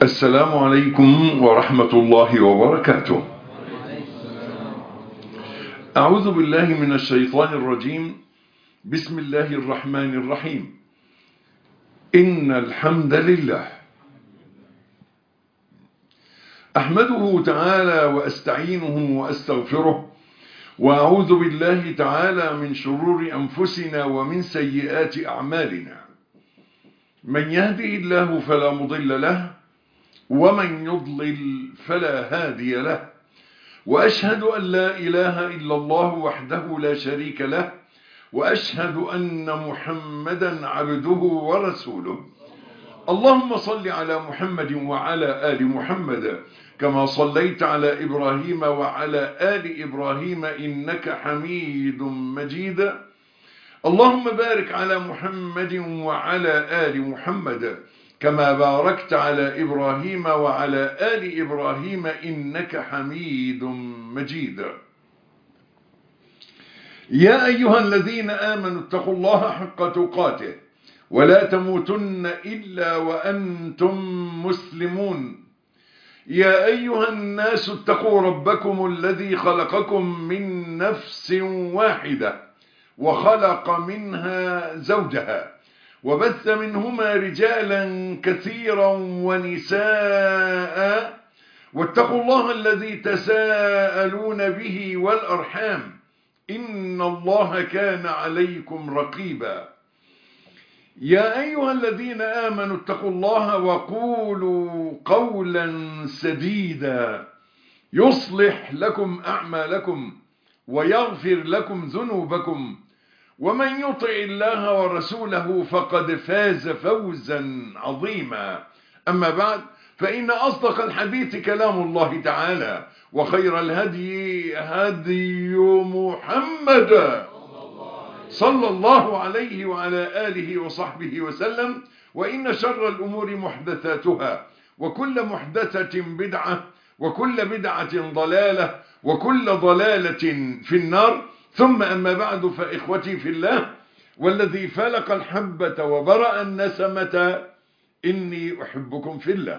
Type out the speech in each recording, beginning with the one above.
السلام عليكم ورحمة الله وبركاته أعوذ بالله من الشيطان الرجيم بسم الله الرحمن الرحيم إن الحمد لله أحمده تعالى وأستعينه وأستغفره وأعوذ بالله تعالى من شرور أنفسنا ومن سيئات أعمالنا من يهدي الله فلا مضل له ومن يضلل فلا هادي له وأشهد أن لا إله إلا الله وحده لا شريك له وأشهد أن محمدا عبده ورسوله اللهم صل على محمد وعلى آل محمد كما صليت على إبراهيم وعلى آل إبراهيم إنك حميد مجيد اللهم بارك على محمد وعلى آل محمد كما باركت على إبراهيم وعلى آل إبراهيم إنك حميد مجيد يا أيها الذين آمنوا اتقوا الله حق تقاته ولا تموتن إلا وأنتم مسلمون يا أيها الناس اتقوا ربكم الذي خلقكم من نفس واحدة وخلق منها زوجها وبث منهما رجالا كثيرا ونساء واتقوا الله الذي تساءلون به والأرحام إن الله كان عليكم رقيبا يا أيها الذين آمنوا اتقوا الله وقولوا قولا سديدا يصلح لكم أعمالكم ويغفر لكم ذنوبكم ومن يطع الله ورسوله فقد فاز فوزا عظيما أما بعد فإن أصدق الحديث كلام الله تعالى وخير الهدي هدي محمد صلى الله عليه وعلى آله وصحبه وسلم وإن شر الأمور محدثاتها وكل محدثة بدعة وكل بدعة ضلالة وكل ضلالة في النار ثم أما بعد فإخوتي في الله والذي فلق الحبة وبرأ النسمة إني أحبكم في الله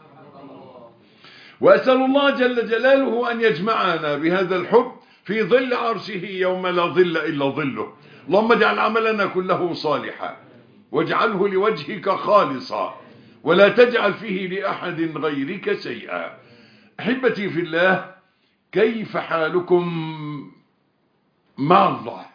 وأسأل الله جل جلاله أن يجمعنا بهذا الحب في ظل عرشه يوم لا ظل إلا ظله اللهم اجعل عملنا كله صالحا واجعله لوجهك خالصا ولا تجعل فيه لأحد غيرك شيئا أحبتي في الله كيف حالكم مع الله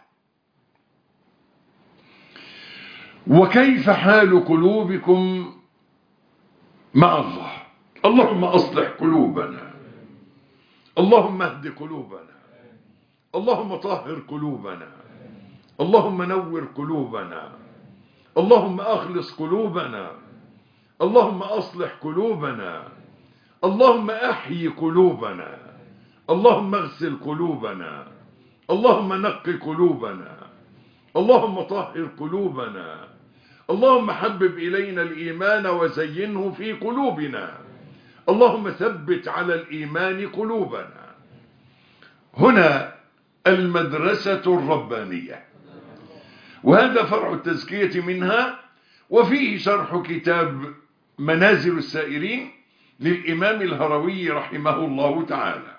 وكيف حال قلوبكم مع الله اللهم أصلح قلوبنا اللهم اهد قلوبنا اللهم طهر قلوبنا اللهم نور قلوبنا اللهم أخلص قلوبنا اللهم أصلح قلوبنا اللهم أحيي قلوبنا اللهم اغسل قلوبنا اللهم نق قلوبنا اللهم طهر قلوبنا اللهم حبب إلينا الإيمان وزينه في قلوبنا اللهم ثبت على الإيمان قلوبنا هنا المدرسة الربانية وهذا فرع التزكية منها وفيه شرح كتاب منازل السائرين للإمام الهروي رحمه الله تعالى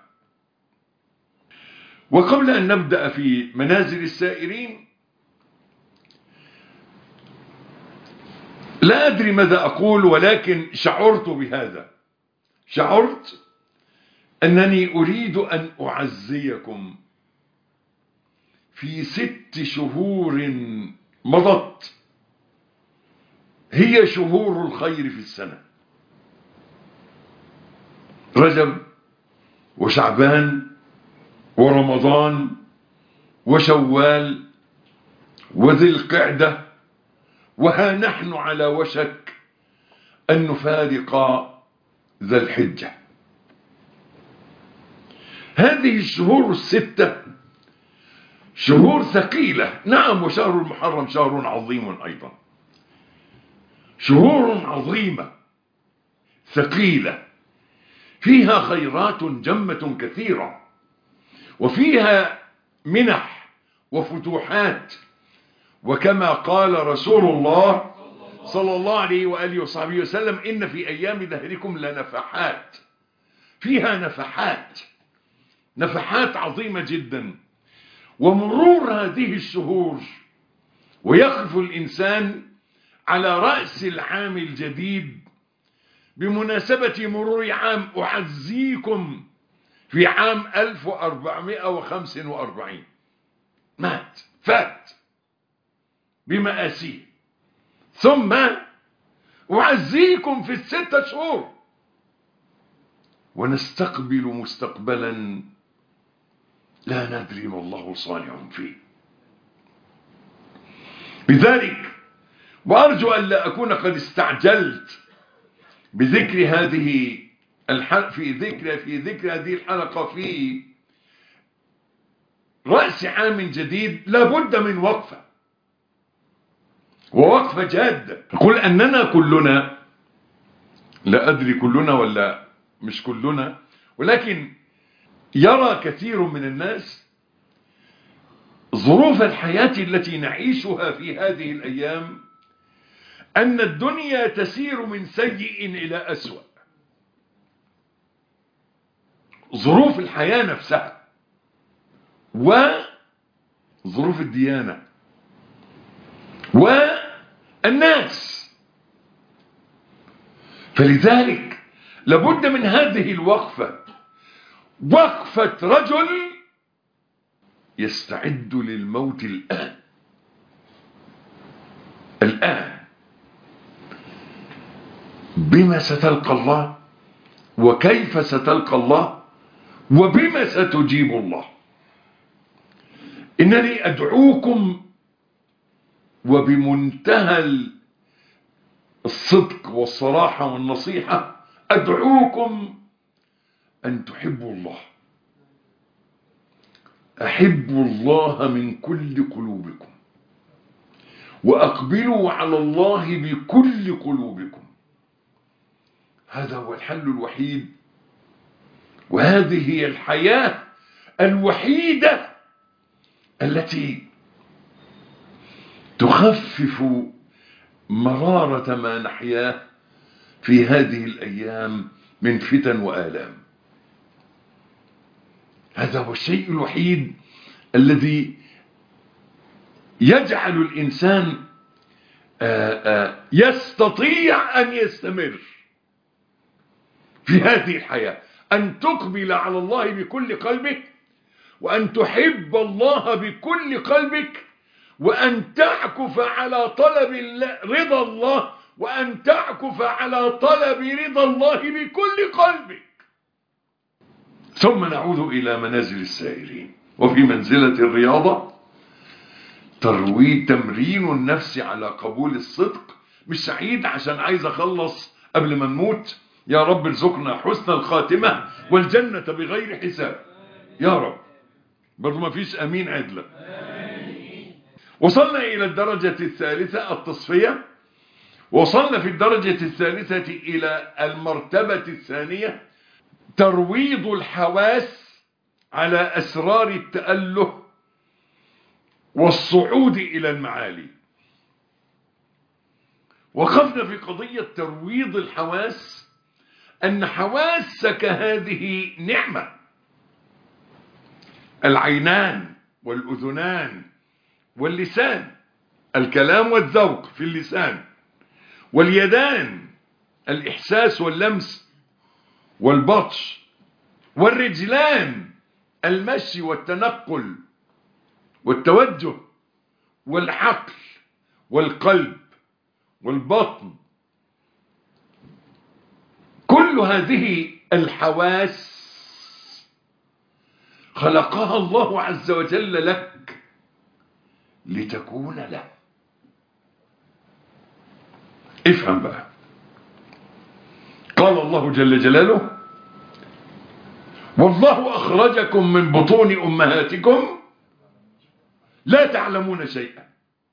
وقبل أن نبدأ في منازل السائرين لا أدري ماذا أقول ولكن شعرت بهذا شعرت أنني أريد أن أعزيكم في ست شهور مضت هي شهور الخير في السنة رجب وشعبان ورمضان وشوال وذي القعدة وها نحن على وشك أن نفارق ذا الحجة هذه الشهور الستة شهور ثقيلة نعم وشهر المحرم شهر عظيم أيضا شهور عظيمة ثقيلة فيها خيرات جمة كثيرة وفيها منح وفتوحات وكما قال رسول الله صلى الله عليه وآله وصحبه وسلم إن في أيام دهركم لنفحات فيها نفحات نفحات عظيمة جدا ومرور هذه الشهور ويقف الإنسان على رأس العام الجديد بمناسبة مرور عام أعزيكم في عام 1445 مات فات بمآسيه ثم أعزيكم في الستة شهور ونستقبل مستقبلا لا ندري ما الله صانع فيه لذلك وأرجو أن لا أكون قد استعجلت بذكر هذه الحلقة في ذكر في ذكر هذه الحلقة في رأس عام جديد لابد من وقفة ووقفة جادة قل أننا كلنا لا أدري كلنا ولا مش كلنا ولكن يرى كثير من الناس ظروف الحياة التي نعيشها في هذه الأيام أن الدنيا تسير من سيء إلى أسوأ ظروف الحياة نفسها وظروف الديانة والناس فلذلك لابد من هذه الوقفة وقفة رجل يستعد للموت الآن الآن بما ستلقى الله وكيف ستلقى الله وبما ستجيب الله إنني أدعوكم وبمنتهى الصدق والصراحة والنصيحة أدعوكم أن تحبوا الله أحبوا الله من كل قلوبكم وأقبلوا على الله بكل قلوبكم هذا هو الحل الوحيد وهذه هي الحياة الوحيدة التي تخفف مرارة ما نحياه في هذه الأيام من فتن وآلام هذا هو الشيء الوحيد الذي يجعل الإنسان آآ آآ يستطيع أن يستمر في هذه الحياة أن تقبل على الله بكل قلبك وأن تحب الله بكل قلبك وأن تعكف على طلب رضا الله وأن تعكف على طلب رضا الله بكل قلبك ثم نعود إلى منازل السائرين وفي منزلة الرياضة تروي تمرين النفس على قبول الصدق مش سعيد عشان عايز أخلص قبل ما نموت يا رب ارزقنا حسن الخاتمة والجنة بغير حساب يا رب برضو ما فيش أمين عدلة وصلنا إلى الدرجة الثالثة التصفية وصلنا في الدرجة الثالثة إلى المرتبة الثانية ترويض الحواس على أسرار التأله والصعود إلى المعالي وقفنا في قضية ترويض الحواس أن حواسك هذه نعمة العينان والأذنان واللسان الكلام والذوق في اللسان واليدان الإحساس واللمس والبطش والرجلان المشي والتنقل والتوجه والعقل والقلب والبطن كل هذه الحواس خلقها الله عز وجل لك لتكون له افهم بقى قال الله جل جلاله والله أخرجكم من بطون أمهاتكم لا تعلمون شيئا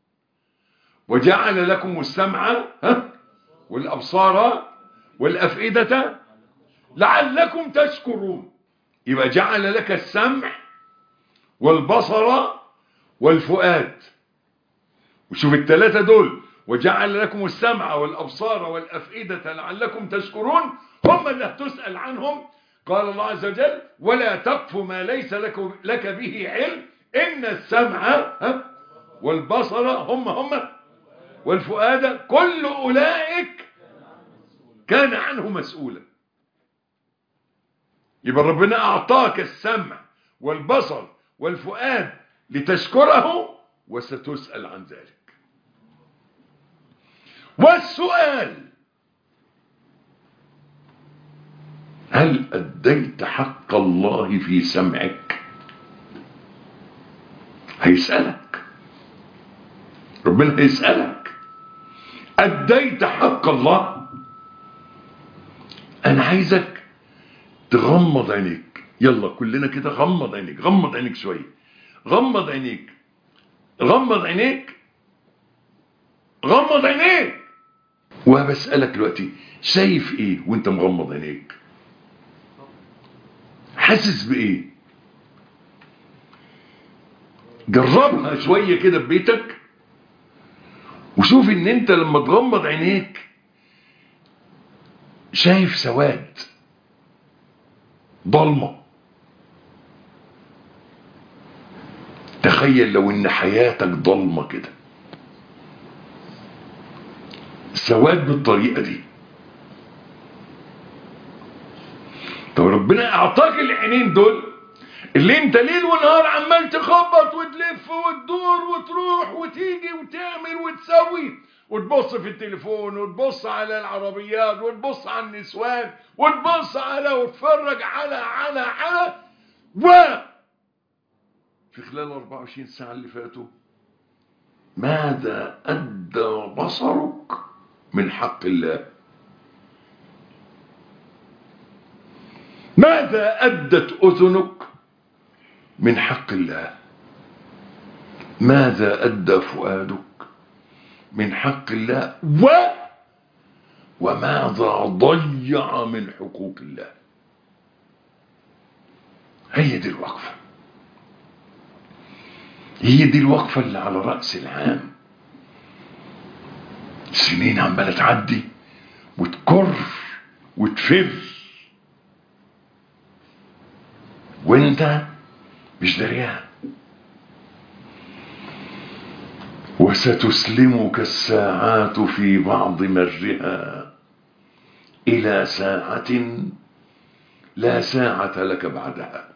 وجعل لكم السمع والأبصار والأفئدة لعلكم تشكرون يبقى جعل لك السمع والبصر والفؤاد وشوف الثلاثة دول وجعل لكم السمع والأبصار والأفئدة لعلكم تشكرون هم اللي هتسأل عنهم قال الله عز وجل ولا تقف ما ليس لك, لك به علم إن السمع ها والبصر هم هم والفؤاد كل أولئك كان عنه مسؤولا يبقى ربنا أعطاك السمع والبصر والفؤاد لتشكره وستسأل عن ذلك والسؤال هل أديت حق الله في سمعك هيسألك ربنا هيسألك أديت حق الله أنا عايزك تغمض عينيك يلا كلنا كده غمض عينيك غمض عينيك شوية غمض عينيك غمض عينيك غمض عينيك وبسألك دلوقتي شايف ايه وانت مغمض عينيك حاسس بايه جربها شوية كده ببيتك وشوف ان انت لما تغمض عينيك شايف سواد ضلمة تخيل لو ان حياتك ضلمة كده سواد بالطريقة دي طب ربنا اعطاك العينين دول اللي انت ليل ونهار عمال تخبط وتلف وتدور وتروح وتيجي وتعمل وتسوي وتبص في التليفون وتبص على العربيات وتبص على النسوان وتبص على وتتفرج على على على و في خلال 24 ساعة اللي فاتوا ماذا أدى بصرك من حق الله ماذا أدت أذنك من حق الله ماذا أدى فؤادك من حق الله و وماذا ضيع من حقوق الله هي دي الوقفة هي دي الوقفة اللي على رأس العام سنين عمالة تعدي وتكر وتفر وانت مش دريان وستسلمك الساعات في بعض مرها إلى ساعة لا ساعة لك بعدها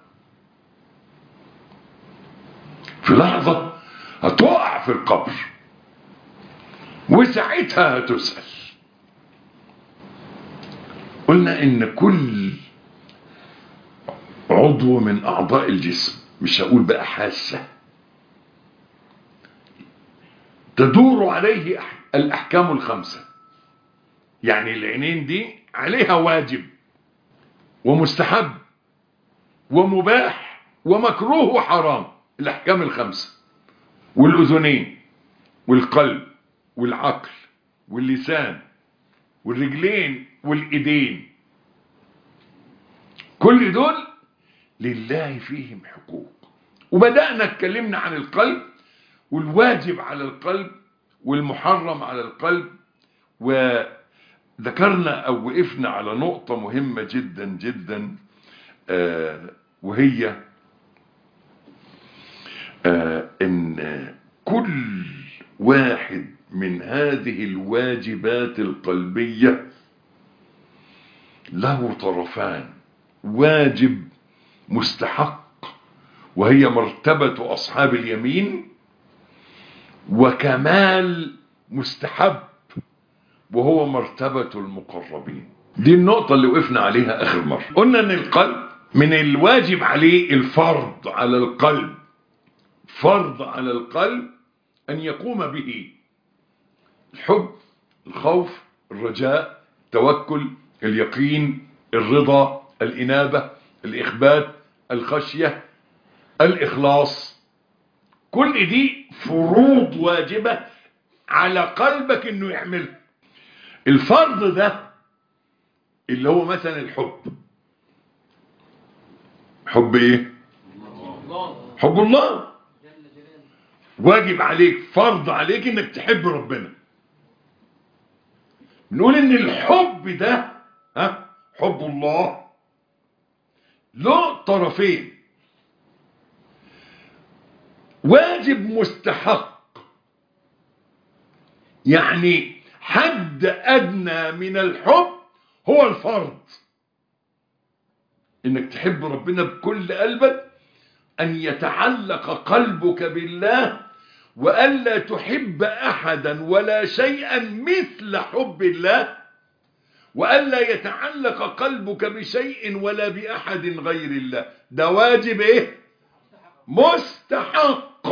في لحظة هتقع في القبر وساعتها هتسأل قلنا إن كل عضو من أعضاء الجسم مش هقول بقى حاسة تدور عليه الأحكام الخمسة يعني العينين دي عليها واجب ومستحب ومباح ومكروه وحرام الأحكام الخمسة والأذنين والقلب والعقل واللسان والرجلين والإيدين كل دول لله فيهم حقوق وبدأنا اتكلمنا عن القلب والواجب على القلب والمحرم على القلب وذكرنا أو وقفنا على نقطة مهمة جدا جدا آه وهي آه ان كل واحد من هذه الواجبات القلبية له طرفان واجب مستحق وهي مرتبة أصحاب اليمين وكمال مستحب وهو مرتبة المقربين دي النقطة اللي وقفنا عليها آخر مرة قلنا أن القلب من الواجب عليه الفرض على القلب فرض على القلب أن يقوم به الحب الخوف الرجاء التوكل اليقين الرضا الإنابة الإخبات الخشية الإخلاص كل دي فروض واجبة على قلبك انه يعملها الفرض ده اللي هو مثلا الحب حب ايه حب الله واجب عليك فرض عليك انك تحب ربنا بنقول ان الحب ده ها حب الله له طرفين واجب مستحق يعني حد ادنى من الحب هو الفرض انك تحب ربنا بكل قلبك ان يتعلق قلبك بالله والا تحب احدا ولا شيئا مثل حب الله والا يتعلق قلبك بشيء ولا باحد غير الله ده واجب ايه مستحق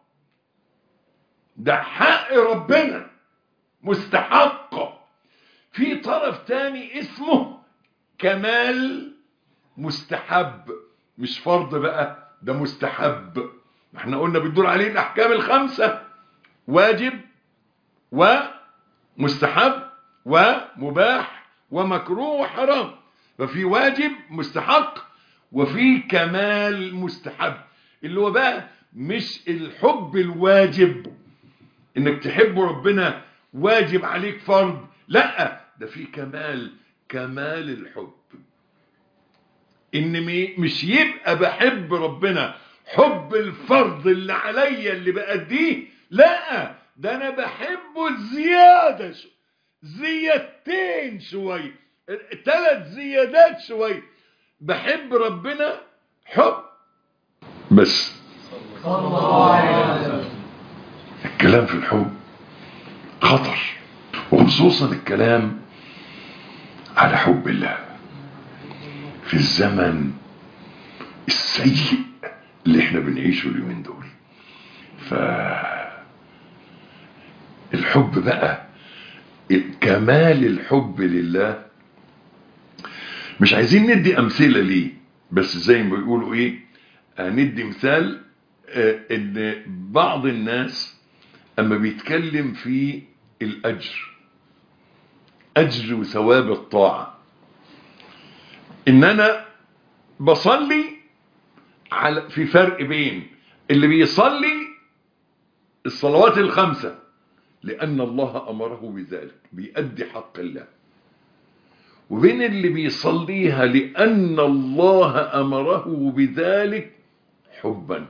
ده حق ربنا مستحق في طرف تاني اسمه كمال مستحب مش فرض بقى ده مستحب احنا قلنا بتدور عليه الاحكام الخمسة واجب ومستحب ومباح ومكروه وحرام ففي واجب مستحق وفي كمال مستحب اللي هو بقى مش الحب الواجب انك تحب ربنا واجب عليك فرض لا ده في كمال كمال الحب ان مش يبقى بحب ربنا حب الفرض اللي عليا اللي بأديه لا ده انا بحبه زيادة شو زيادتين شوية ثلاث زيادات شوية بحب ربنا حب بس الكلام في الحب خطر وخصوصا الكلام على حب الله في الزمن السيء اللي احنا بنعيشه اليومين دول ف الحب بقى كمال الحب لله مش عايزين ندي امثله ليه بس زي ما بيقولوا ايه هندي مثال اه ان بعض الناس اما بيتكلم في الاجر اجر وثواب الطاعه ان انا بصلي على في فرق بين اللي بيصلي الصلوات الخمسة لأن الله أمره بذلك بيأدي حق الله وبين اللي بيصليها لأن الله أمره بذلك حبا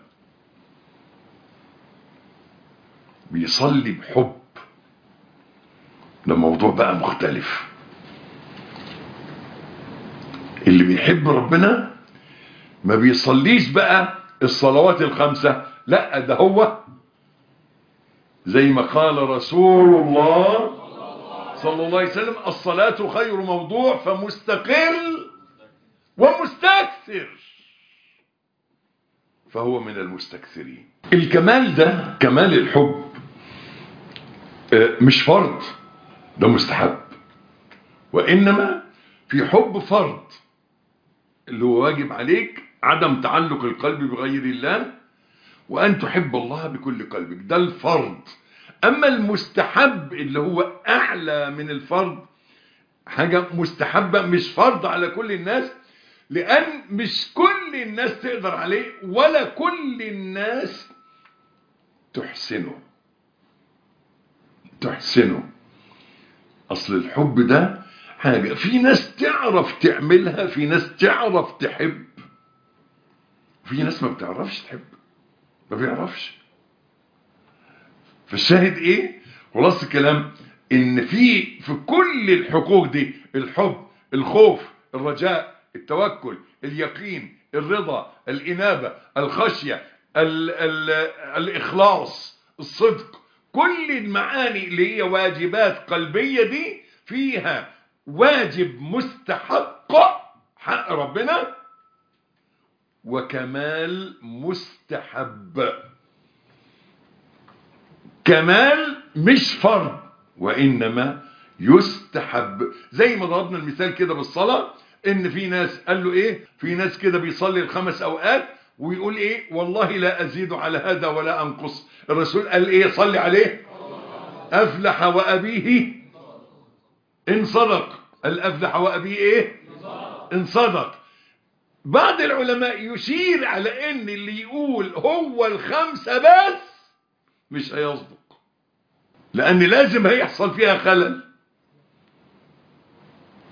بيصلي بحب ده موضوع بقى مختلف اللي بيحب ربنا ما بيصليش بقى الصلوات الخمسة لا ده هو زي ما قال رسول الله صلى الله عليه وسلم الصلاة خير موضوع فمستقل ومستكثر فهو من المستكثرين الكمال ده كمال الحب مش فرض ده مستحب وإنما في حب فرض اللي هو واجب عليك عدم تعلق القلب بغير الله وأن تحب الله بكل قلبك ده الفرض أما المستحب اللي هو أعلى من الفرض حاجة مستحبة مش فرض على كل الناس لأن مش كل الناس تقدر عليه ولا كل الناس تحسنه تحسنه أصل الحب ده حاجة في ناس تعرف تعملها في ناس تعرف تحب في ناس ما بتعرفش تحب ما بيعرفش فالشاهد ايه خلاص الكلام ان في في كل الحقوق دي الحب الخوف الرجاء التوكل اليقين الرضا الانابه الخشيه ال ال الاخلاص الصدق كل المعاني اللي هي واجبات قلبيه دي فيها واجب مستحق حق ربنا وكمال مستحب كمال مش فرض وإنما يستحب زي ما ضربنا المثال كده بالصلاة ان في ناس قال له ايه في ناس كده بيصلي الخمس اوقات ويقول ايه والله لا ازيد على هذا ولا انقص الرسول قال ايه صلي عليه افلح وابيه ان صدق الافلح وابيه ايه ان صدق بعض العلماء يشير على ان اللي يقول هو الخمسة بس مش هيصدق لان لازم هيحصل فيها خلل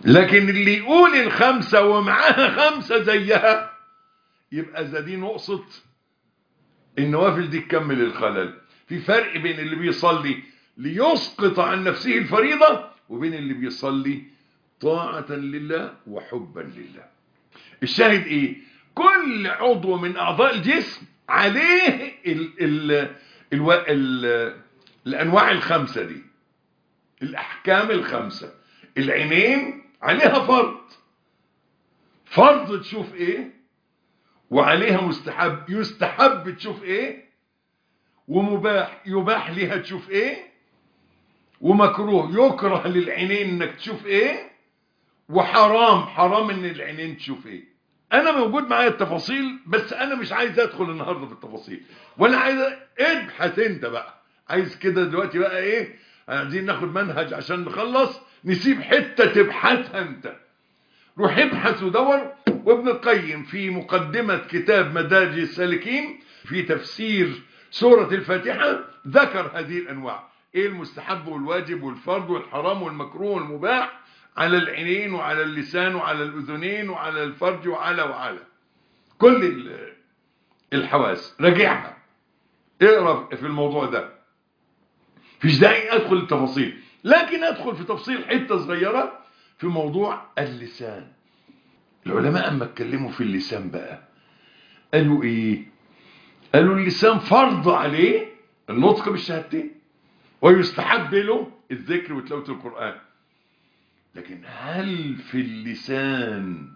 لكن اللي يقول الخمسة ومعاها خمسة زيها يبقى زادين نقصة النوافل دي تكمل الخلل في فرق بين اللي بيصلي ليسقط عن نفسه الفريضة وبين اللي بيصلي طاعة لله وحبا لله الشاهد ايه كل عضو من اعضاء الجسم عليه ال ال ال ال الانواع الخمسة دي الاحكام الخمسة العينين عليها فرض فرض تشوف ايه وعليها مستحب يستحب تشوف ايه ومباح يباح لها تشوف ايه ومكروه يكره للعينين انك تشوف ايه وحرام حرام ان العينين تشوف ايه انا موجود معايا التفاصيل بس انا مش عايز ادخل النهارده في التفاصيل ولا عايز ابحث انت بقى عايز كده دلوقتي بقى ايه عايزين ناخد منهج عشان نخلص نسيب حتة تبحثها انت روح ابحث ودور وابن القيم في مقدمة كتاب مدارج السالكين في تفسير سورة الفاتحة ذكر هذه الانواع ايه المستحب والواجب والفرض والحرام والمكروه والمباح على العينين وعلى اللسان وعلى الاذنين وعلى الفرج وعلى وعلى كل الحواس راجعها اقرا في الموضوع ده فيش داعي ادخل التفاصيل لكن ادخل في تفصيل حته صغيره في موضوع اللسان العلماء اما اتكلموا في اللسان بقى قالوا ايه قالوا اللسان فرض عليه النطق بالشهادتين ويستحب له الذكر وتلاوه القران لكن هل في اللسان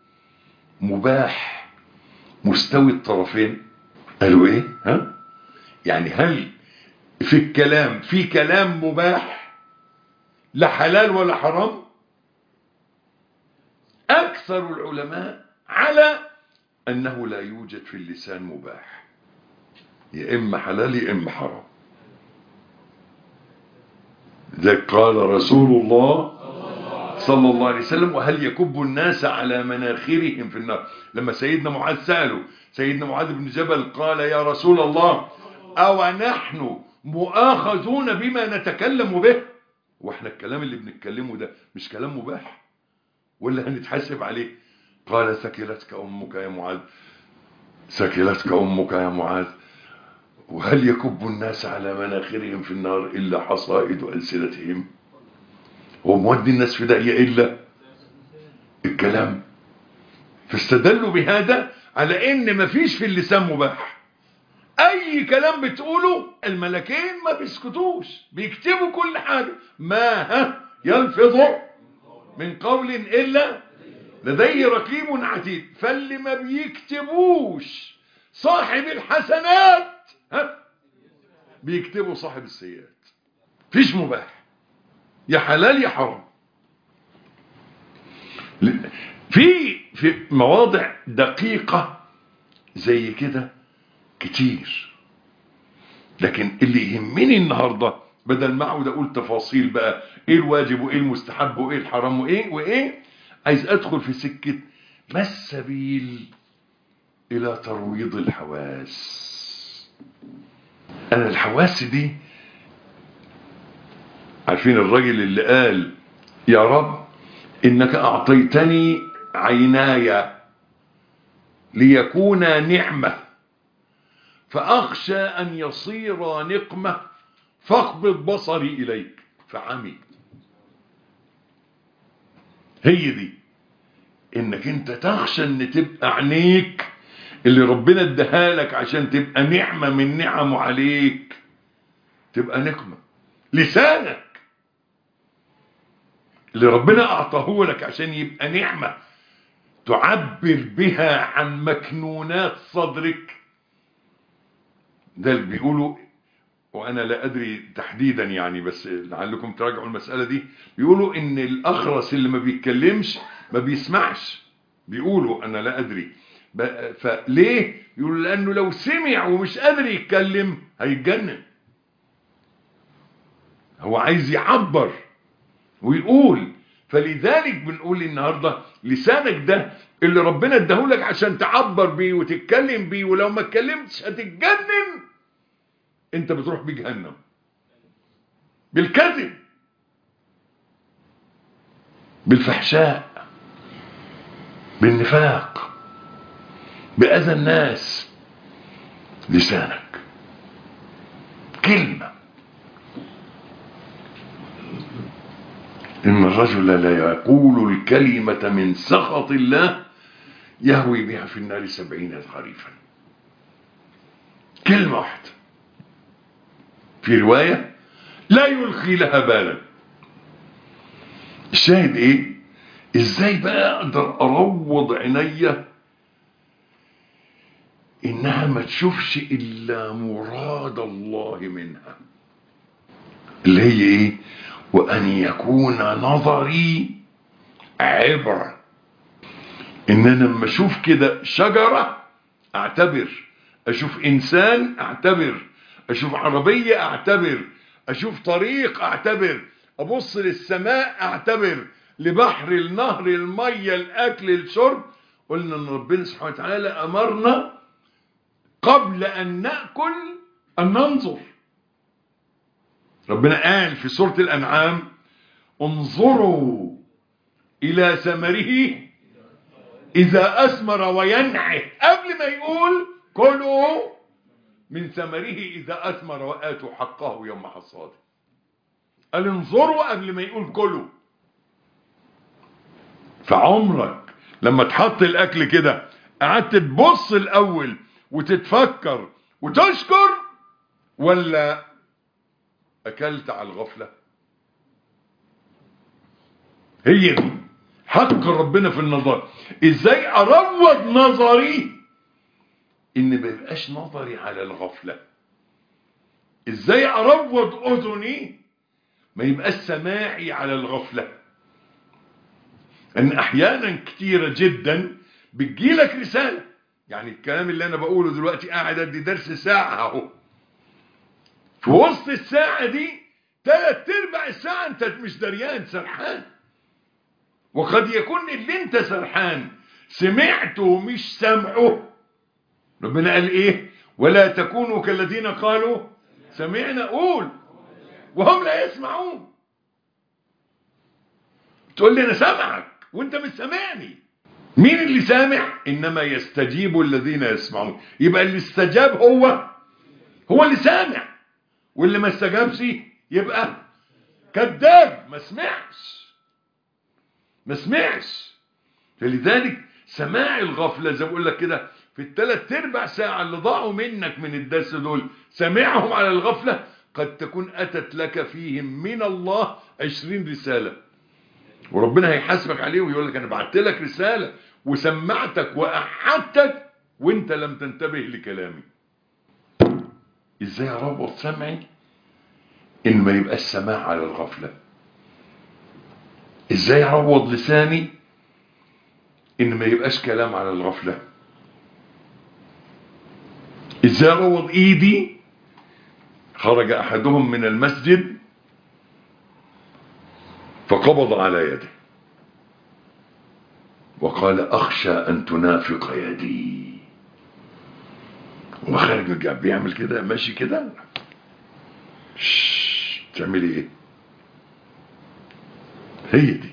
مباح مستوي الطرفين قالوا ايه ها يعني هل في الكلام في كلام مباح لا حلال ولا حرام اكثر العلماء على انه لا يوجد في اللسان مباح يا اما حلال يا اما حرام ذلك قال رسول الله صلى الله عليه وسلم وهل يكب الناس على مناخرهم في النار لما سيدنا معاذ سأله سيدنا معاذ بن جبل قال يا رسول الله أو نحن مؤاخذون بما نتكلم به واحنا الكلام اللي بنتكلمه ده مش كلام مباح ولا هنتحاسب عليه قال ثكلتك أمك يا معاذ ثكلتك أمك يا معاذ وهل يكب الناس على مناخرهم في النار إلا حصائد ألسنتهم هو مودي الناس في داهية إلا الكلام فاستدلوا بهذا على ان مفيش في اللسان مباح اي كلام بتقوله الملكين ما بيسكتوش بيكتبوا كل حاجة ما ها يلفظ من قول الا لديه رقيب عتيد فاللي ما بيكتبوش صاحب الحسنات ها بيكتبوا صاحب السيئات فيش مباح يا حلال يا حرام في في مواضع دقيقة زي كده كتير لكن اللي يهمني النهاردة بدل ما اقعد اقول تفاصيل بقى ايه الواجب وايه المستحب وايه الحرام وايه وايه عايز ادخل في سكة ما السبيل الى ترويض الحواس انا الحواس دي عارفين الراجل اللي قال يا رب انك اعطيتني عيناي ليكونا نعمة فاخشى ان يصير نقمة فاقبض بصري اليك فعمي هي دي انك انت تخشى ان تبقى عينيك اللي ربنا اداها لك عشان تبقى نعمة من نعمه عليك تبقى نقمة لسانك اللي ربنا اعطاه لك عشان يبقى نعمة تعبر بها عن مكنونات صدرك ده اللي بيقولوا وانا لا ادري تحديدا يعني بس لعلكم تراجعوا المسألة دي بيقولوا ان الاخرس اللي ما بيتكلمش ما بيسمعش بيقولوا انا لا ادري فليه يقولوا لانه لو سمع ومش قادر يتكلم هيتجنن هو عايز يعبر ويقول فلذلك بنقول النهاردة لسانك ده اللي ربنا اداهولك عشان تعبر بيه وتتكلم بيه ولو ما اتكلمتش هتتجنن انت بتروح بجهنم بالكذب بالفحشاء بالنفاق بأذى الناس لسانك كلمة إن الرجل لا يقول الكلمة من سخط الله يهوي بها في النار سبعين خريفا كلمة واحدة في رواية لا يلقي لها بالا الشاهد ايه ازاي بقى اقدر اروض عينيا انها ما تشوفش الا مراد الله منها اللي هي ايه وان يكون نظري عبرة ان انا لما اشوف كده شجرة اعتبر اشوف انسان اعتبر اشوف عربية اعتبر اشوف طريق اعتبر ابص للسماء اعتبر لبحر النهر المية الاكل الشرب قلنا ان ربنا سبحانه وتعالى امرنا قبل ان نأكل ان ننظر ربنا قال في سورة الانعام انظروا الى ثمره اذا اثمر وينعه قبل ما يقول كلوا من ثمره اذا اثمر واتوا حقه يوم حصاده قال انظروا قبل ما يقول كلوا فعمرك لما تحط الاكل كده قعدت تبص الاول وتتفكر وتشكر ولا اكلت على الغفلة هي دي حق ربنا في النظر ازاي اروض نظري ان ما يبقاش نظري على الغفلة ازاي اروض اذني ما يبقاش سماعي على الغفلة ان احيانا كتيرة جدا بتجيلك رسالة يعني الكلام اللي انا بقوله دلوقتي قاعد ادي درس ساعة اهو في وسط الساعة دي تلات ارباع الساعة انت مش دريان سرحان وقد يكون اللي انت سرحان سمعته مش سمعه ربنا قال ايه ولا تكونوا كالذين قالوا سمعنا قول وهم لا يسمعون تقول لي انا سامعك وانت مش سامعني مين اللي سامع انما يستجيب الذين يسمعون يبقى اللي استجاب هو هو اللي سامع واللي ما استجابش يبقى كذاب ما سمعش ما سمعش فلذلك سماع الغفلة زي ما بقول لك كده في الثلاث ارباع ساعة اللي ضاعوا منك من الدرس دول سمعهم على الغفلة قد تكون أتت لك فيهم من الله عشرين رسالة وربنا هيحاسبك عليه ويقول لك أنا بعت لك رسالة وسمعتك وأحدتك وانت لم تنتبه لكلامي ازاي اربط سمعي ان ما يبقاش سماع على الغفلة ازاي اروض لساني ان ما يبقاش كلام على الغفلة ازاي اروض ايدي خرج احدهم من المسجد فقبض على يده وقال اخشى ان تنافق يدي وخارج من الجامع بيعمل كده ماشي كده تعملي ايه هي دي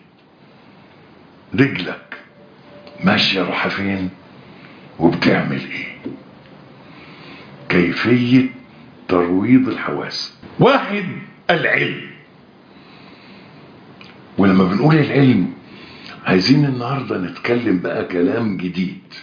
رجلك ماشية رايحة فين وبتعمل ايه كيفية ترويض الحواس واحد العلم ولما بنقول العلم عايزين النهاردة نتكلم بقى كلام جديد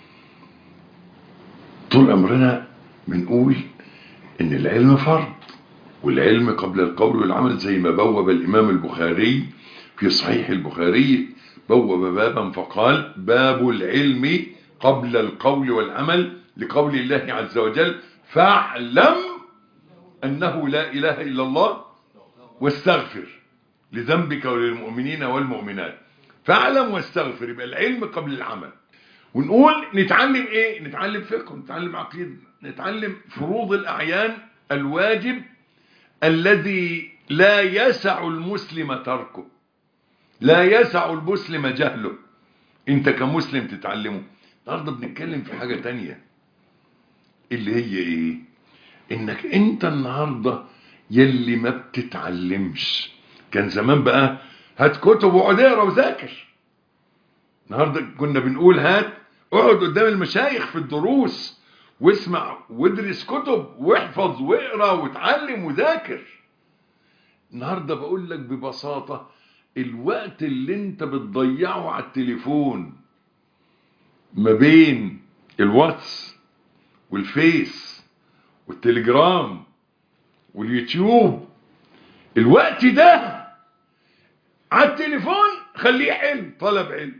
طول عمرنا بنقول ان العلم فرض والعلم قبل القول والعمل زي ما بوب الامام البخاري في صحيح البخاري بوب بابا فقال باب العلم قبل القول والعمل لقول الله عز وجل فاعلم انه لا اله الا الله واستغفر لذنبك وللمؤمنين والمؤمنات فاعلم واستغفر يبقى العلم قبل العمل ونقول نتعلم ايه نتعلم فقه نتعلم عقيدة نتعلم فروض الاعيان الواجب الذي لا يسع المسلم تركه لا يسع المسلم جهله انت كمسلم تتعلمه النهارده بنتكلم في حاجة تانية اللي هي ايه انك انت النهاردة يلي ما بتتعلمش كان زمان بقى هات كتب واقعد اقرا وذاكر النهارده كنا بنقول هات اقعد قدام المشايخ في الدروس واسمع وادرس كتب واحفظ واقرا واتعلم وذاكر النهارده بقول لك ببساطه الوقت اللي انت بتضيعه على التليفون ما بين الواتس والفيس والتليجرام واليوتيوب الوقت ده على التليفون خليه علم طلب علم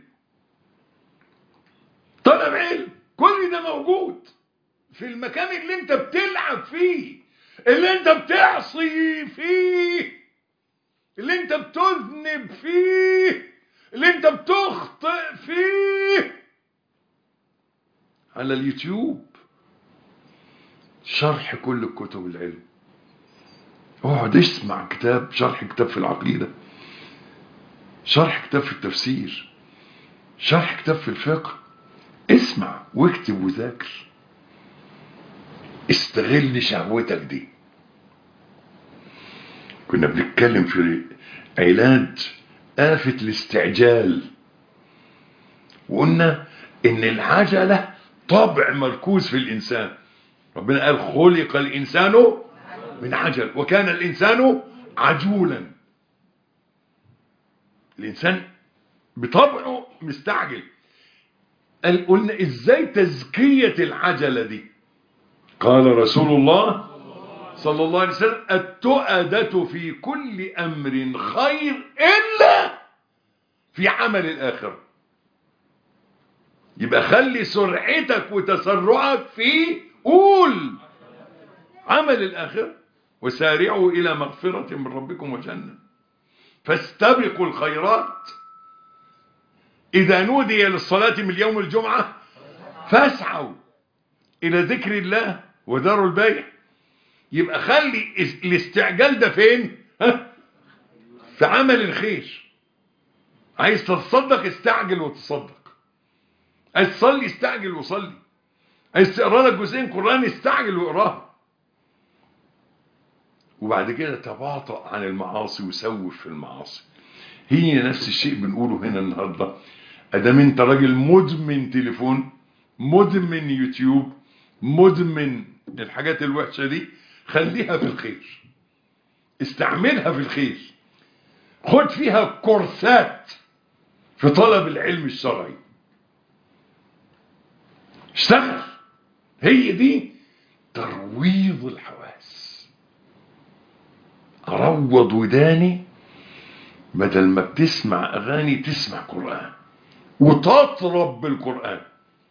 طلب علم كل ده موجود في المكان اللي انت بتلعب فيه اللي انت بتعصي فيه اللي انت بتذنب فيه اللي انت بتخطئ فيه على اليوتيوب شرح كل الكتب العلم اقعد اسمع كتاب شرح كتاب في العقيدة شرح كتاب في التفسير شرح كتاب في الفقه اسمع واكتب وذاكر استغل شهوتك دي كنا بنتكلم في علاج آفة الاستعجال وقلنا ان العجلة طبع مركوز في الانسان ربنا قال خلق الانسان من عجل وكان الانسان عجولا الانسان بطبعه مستعجل قال قلنا ازاي تزكية العجلة دي قال رسول الله صلى الله عليه وسلم التؤدة في كل امر خير الا في عمل الاخره يبقى خلي سرعتك وتسرعك في قول عمل الآخر وسارعوا إلى مغفرة من ربكم وجنة فاستبقوا الخيرات إذا نودي للصلاة من يوم الجمعة فاسعوا إلى ذكر الله وذروا البيع يبقى خلي الاستعجال ده فين ها؟ في عمل الخير عايز تتصدق استعجل وتصدق عايز تصلي استعجل وصلي عايز تقرا لك جزئين قران استعجل واقراها وبعد كده تباطأ عن المعاصي وسوف في المعاصي هي نفس الشيء بنقوله هنا النهارده ادام انت راجل مدمن تليفون مدمن يوتيوب مدمن الحاجات الوحشه دي خليها في الخير استعملها في الخير خد فيها كورسات في طلب العلم الشرعي اشتغل هي دي ترويض الحواس اروض وداني بدل ما بتسمع اغاني تسمع قرآن وتطرب بالقرآن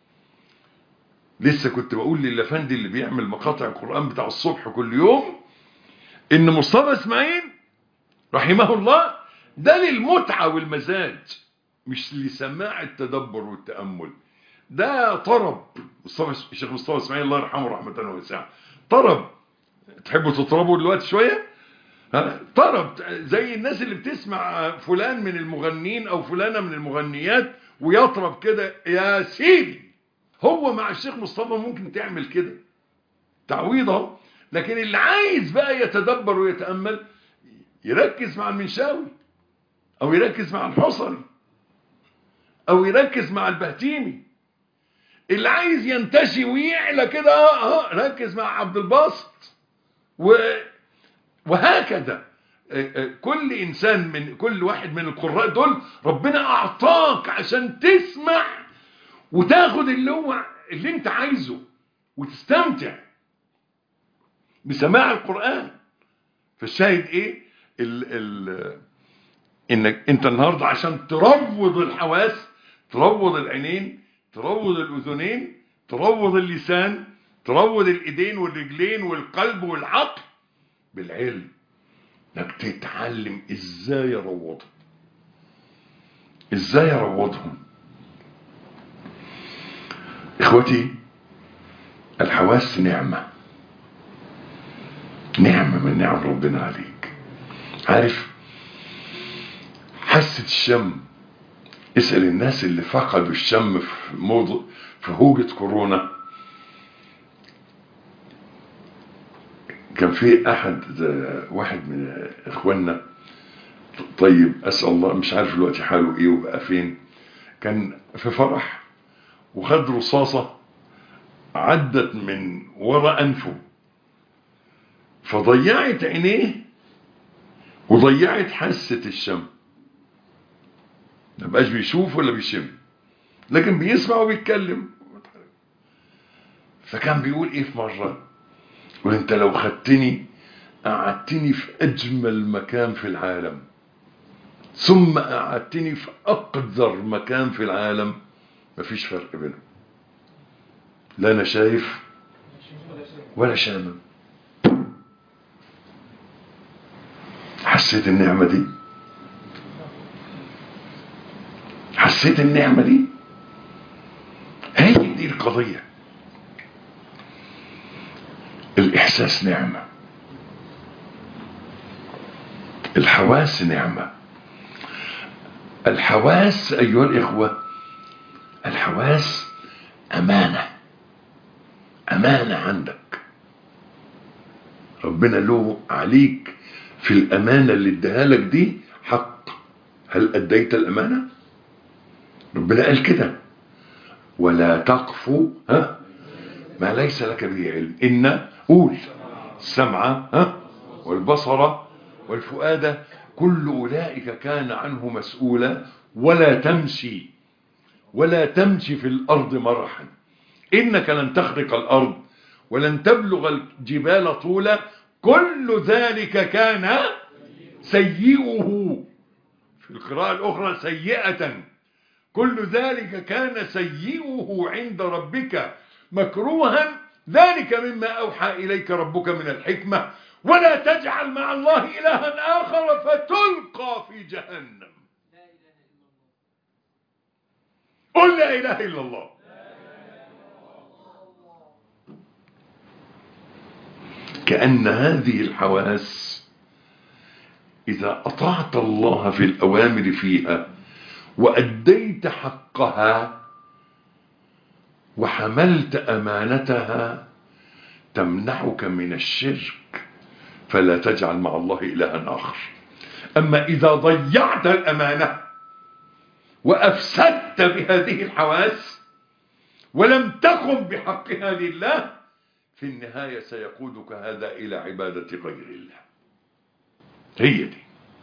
لسه كنت بقول للافندي اللي بيعمل مقاطع القرآن بتاع الصبح كل يوم ان مصطفى اسماعيل رحمه الله ده للمتعة والمزاج مش لسماع التدبر والتأمل ده طرب مصطفى الشيخ مصطفى اسماعيل الله يرحمه رحمة واسعة طرب تحبوا تطربوا دلوقتي شوية ها طرب زي الناس اللي بتسمع فلان من المغنين او فلانة من المغنيات ويطرب كده يا سيدي هو مع الشيخ مصطفى ممكن تعمل كده تعويضه لكن اللي عايز بقى يتدبر ويتأمل يركز مع المنشاوي او يركز مع الحصري او يركز مع البهتيمي اللي عايز ينتشي ويعلى كده اه ركز مع عبد الباسط و وهكذا كل انسان من كل واحد من القراء دول ربنا اعطاك عشان تسمع وتاخد اللي هو اللي انت عايزه وتستمتع بسماع القرآن فالشاهد ايه ال ال انك انت النهاردة عشان تروض الحواس تروض العينين تروض الاذنين تروض اللسان تروض الايدين والرجلين والقلب والعقل بالعلم انك تتعلم ازاي اروضهم ازاي اروضهم اخوتي الحواس نعمة نعمة من نعم ربنا عليك عارف حاسة الشم اسأل الناس اللي فقدوا الشم في موضوع في هوجة كورونا كان في احد واحد من اخواننا طيب أسأل الله مش عارف الوقت حاله إيه وبقى فين كان في فرح وخد رصاصة عدت من وراء أنفه فضيعت عينيه وضيعت حاسة الشم ما بقاش بيشوف ولا بيشم لكن بيسمع وبيتكلم فكان بيقول ايه في مرة يقول انت لو خدتني قعدتني في اجمل مكان في العالم ثم قعدتني في اقدر مكان في العالم مفيش فرق بينهم لا انا شايف ولا شامم حسيت النعمة دي حسيت النعمة دي هي دي القضية الإحساس نعمة الحواس نعمة الحواس أيها الإخوة الحواس أمانة أمانة عندك ربنا له عليك في الأمانة اللي اداها لك دي حق هل أديت الأمانة ربنا قال كده ولا تقف ها ما ليس لك به علم إن قول السمع ها والبصر والفؤاد كل أولئك كان عنه مسؤولا ولا تمشي ولا تمشي في الأرض مرحا إنك لن تخرق الأرض ولن تبلغ الجبال طولا كل ذلك كان سيئه في القراءة الأخرى سيئة كل ذلك كان سيئه عند ربك مكروها ذلك مما أوحى إليك ربك من الحكمة ولا تجعل مع الله إلها آخر فتلقى في جهنم قل لا إله إلا الله كأن هذه الحواس إذا أطعت الله في الأوامر فيها وأديت حقها وحملت أمانتها تمنعك من الشرك فلا تجعل مع الله إلها آخر أما إذا ضيعت الأمانة وأفسدت بهذه الحواس ولم تقم بحقها لله في النهاية سيقودك هذا إلى عبادة غير الله هي دي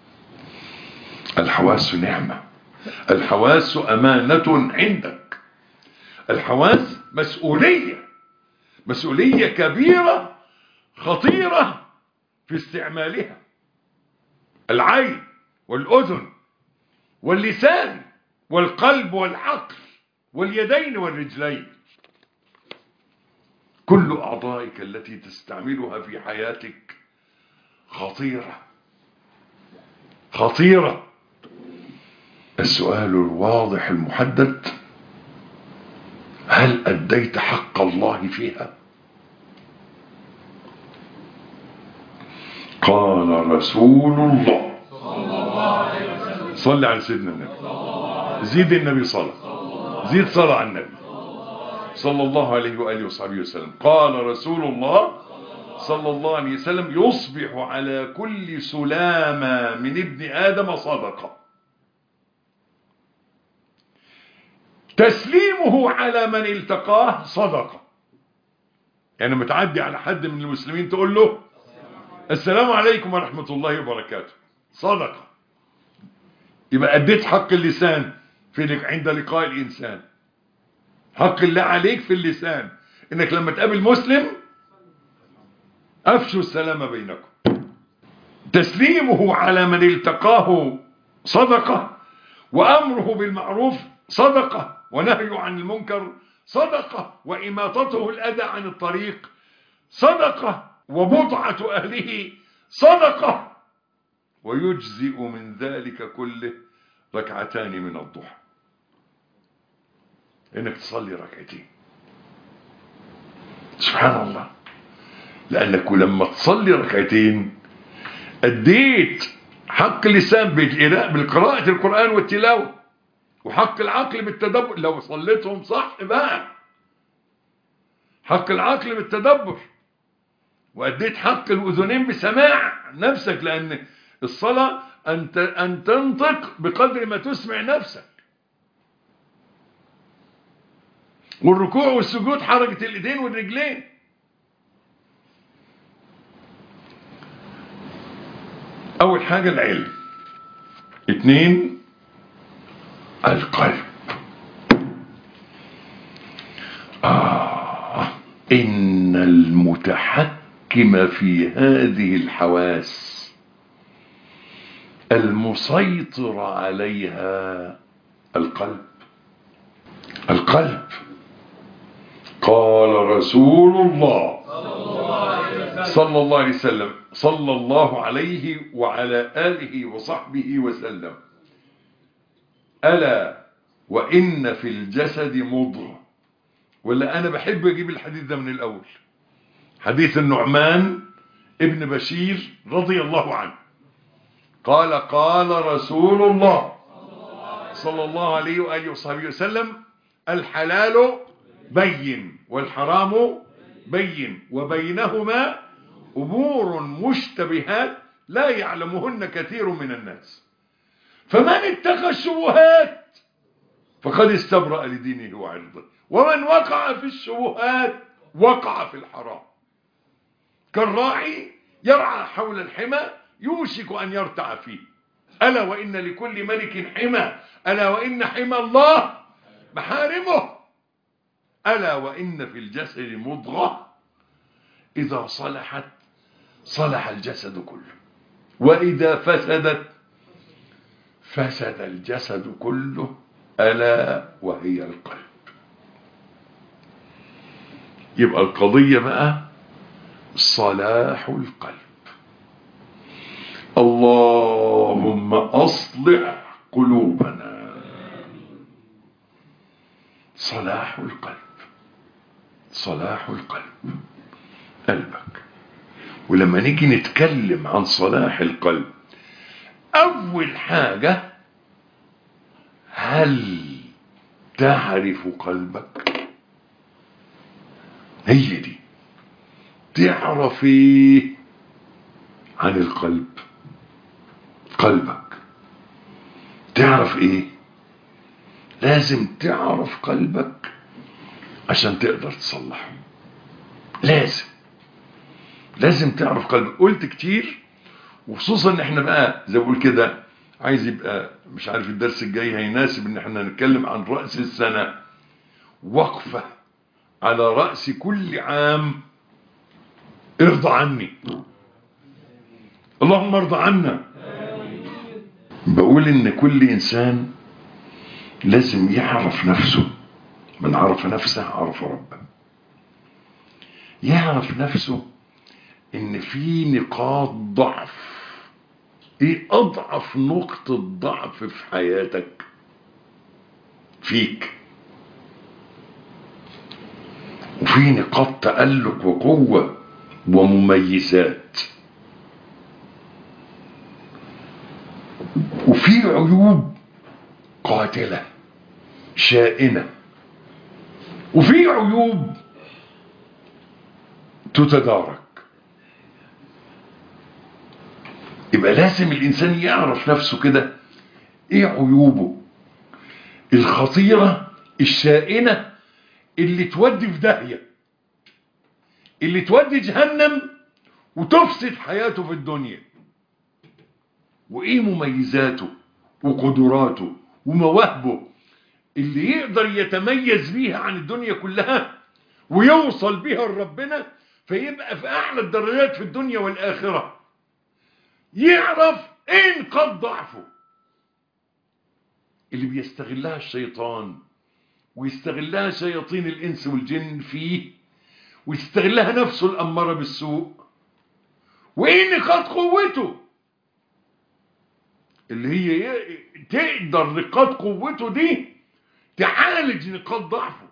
الحواس نعمة الحواس أمانة عندك الحواس مسؤولية مسؤولية كبيرة خطيرة في استعمالها العين والأذن واللسان والقلب والعقل واليدين والرجلين كل أعضائك التي تستعملها في حياتك خطيرة خطيرة السؤال الواضح المحدد هل أديت حق الله فيها قال رسول الله صلى على سيدنا النبي زيد النبي صلى زيد صلى على النبي صلى الله عليه وآله وصحبه وسلم قال رسول الله صلى الله عليه وسلم يصبح على كل سلامة من ابن آدم صدقة تسليمه على من التقاه صدقة يعني متعدي على حد من المسلمين تقول له السلام عليكم ورحمة الله وبركاته صدقة يبقى أديت حق اللسان في عند لقاء الإنسان حق الله عليك في اللسان انك لما تقابل مسلم افشوا السلام بينكم تسليمه على من التقاه صدقة وامره بالمعروف صدقة ونهيه عن المنكر صدقة واماطته الاذى عن الطريق صدقة وبضعة اهله صدقة ويجزئ من ذلك كله ركعتان من الضحى انك تصلي ركعتين سبحان الله لانك لما تصلي ركعتين اديت حق اللسان بالقراءة القرآن والتلاوة وحق العقل بالتدبر لو صليتهم صح بقى حق العقل بالتدبر واديت حق الاذنين بسماع نفسك لان الصلاة أن ت- أن تنطق بقدر ما تسمع نفسك والركوع والسجود حركة الإيدين والرجلين أول حاجة العلم اتنين القلب آه إن المتحكم في هذه الحواس المسيطر عليها القلب القلب قال رسول الله صلى الله عليه وسلم صلى الله عليه وعلى آله وصحبه وسلم ألا وإن في الجسد مضغة ولا أنا بحب أجيب الحديث ده من الأول حديث النعمان ابن بشير رضي الله عنه قال قال رسول الله صلى الله عليه وآله وصحبه وسلم الحلال بين والحرام بين وبينهما أمور مشتبهات لا يعلمهن كثير من الناس فمن اتقى الشبهات فقد استبرأ لدينه وعرضه ومن وقع في الشبهات وقع في الحرام كالراعي يرعى حول الحمى يوشك أن يرتع فيه ألا وإن لكل ملك حمى ألا وإن حمى الله محارمه ألا وإن في الجسد مضغة إذا صلحت صلح الجسد كله وإذا فسدت فسد الجسد كله ألا وهي القلب يبقى القضية بقى صلاح القلب اللهم أصلح قلوبنا صلاح القلب صلاح القلب قلبك ولما نيجي نتكلم عن صلاح القلب أول حاجة هل تعرف قلبك هي دي تعرف ايه عن القلب قلبك تعرف ايه لازم تعرف قلبك عشان تقدر تصلحه لازم لازم تعرف قلبك قلت كتير وخصوصا ان احنا بقى زي ما بقول كده عايز يبقى مش عارف الدرس الجاي هيناسب ان احنا نتكلم عن رأس السنة وقفة على رأس كل عام ارضى عني اللهم ارضى عنا بقول ان كل انسان لازم يعرف نفسه من عرف نفسه عرف ربه يعرف نفسه ان في نقاط ضعف ايه اضعف نقطة ضعف في حياتك فيك وفي نقاط تألق وقوة ومميزات وفي عيوب قاتلة شائنة وفي عيوب تتدارك يبقى لازم الإنسان يعرف نفسه كده ايه عيوبه الخطيرة الشائنة اللي تودي في داهية اللي تودي جهنم وتفسد حياته في الدنيا وايه مميزاته وقدراته ومواهبه اللي يقدر يتميز بيها عن الدنيا كلها ويوصل بيها لربنا فيبقى في اعلى الدرجات في الدنيا والاخره يعرف ايه نقاط ضعفه اللي بيستغلها الشيطان ويستغلها شياطين الانس والجن فيه ويستغلها نفسه الاماره بالسوء وايه نقاط قوته اللي هي تقدر نقاط قوته دي تعالج نقاط ضعفه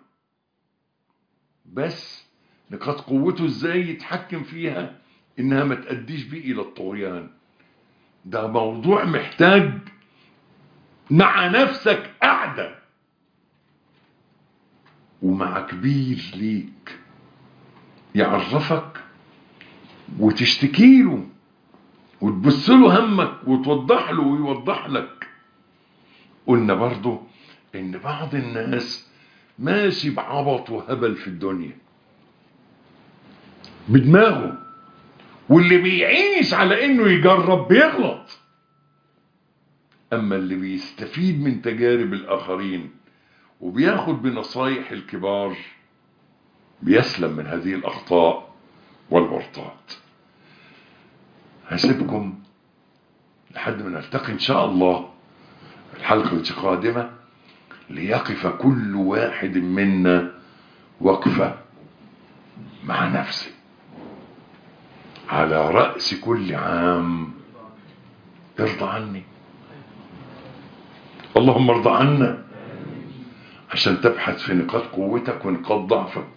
بس نقاط قوته ازاي يتحكم فيها انها ما تأديش بيه الى الطغيان ده موضوع محتاج مع نفسك قاعدة ومع كبير ليك يعرفك وتشتكي له وتبص له همك وتوضح له ويوضح لك قلنا برضو ان بعض الناس ماشي بعبط وهبل في الدنيا بدماغه واللي بيعيش على انه يجرب بيغلط اما اللي بيستفيد من تجارب الاخرين وبياخد بنصايح الكبار بيسلم من هذه الاخطاء والورطات هسيبكم لحد ما نلتقي ان شاء الله الحلقة القادمة ليقف كل واحد منا وقفة مع نفسه على رأس كل عام ارضى عني اللهم ارضى عنا عشان تبحث في نقاط قوتك ونقاط ضعفك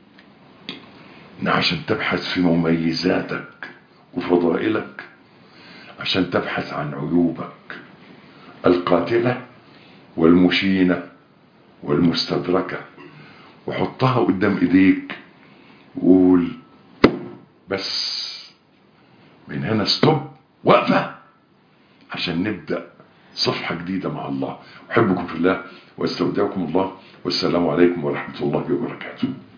عشان تبحث في مميزاتك وفضائلك عشان تبحث عن عيوبك القاتلة والمشينة والمستدركة وحطها قدام ايديك وقول بس من هنا ستوب وقفة عشان نبدأ صفحة جديدة مع الله أحبكم في الله واستودعكم الله والسلام عليكم ورحمة الله وبركاته